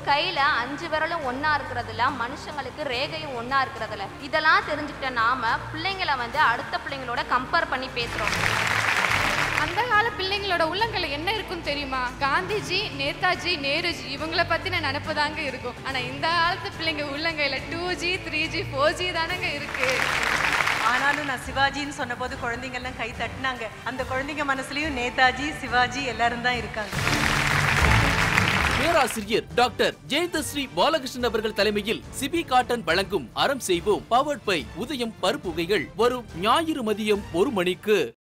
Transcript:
கையில அஞ்சு விரலும் ஒண்ணா இருக்கிறதுல மனுஷங்களுக்கு ரேகையும் ஒண்ணா இருக்கிறதுல இதெல்லாம் தெரிஞ்சுக்கிட்ட நாம பிள்ளைங்களை வந்து அடுத்த பிள்ளைங்களோட கம்பேர் பண்ணி பேசுறோம் அந்த கால பிள்ளைங்களோட உள்ளங்கள்ல என்ன இருக்குன்னு தெரியுமா காந்திஜி நேதாஜி நேருஜி இவங்கள பத்தின நினப்பு தாங்க இருக்கும் ஆனா இந்த காலத்து பிள்ளைங்க உள்ளங்கையில two G three G four G தானங்க இருக்கு ஆனாலும் நான் சிவாஜின்னு சொன்னபோது குழந்தைங்க எல்லாம் கை தட்டினாங்க அந்த குழந்தைங்க மனசுலயும் நேதாஜி சிவாஜி எல்லாரும் தான் இருக்காங்க பேராசிரியர் டாக்டர் ஜெயந்தஸ்ரீ பாலகிருஷ்ணன் அவர்கள் தலைமையில் சிபி காட்டன் வழங்கும் அறம் செய்வோம் பவர்ட் பை உதயம் பருப்புகைகள் வரும் ஞாயிறு மதியம் ஒரு மணிக்கு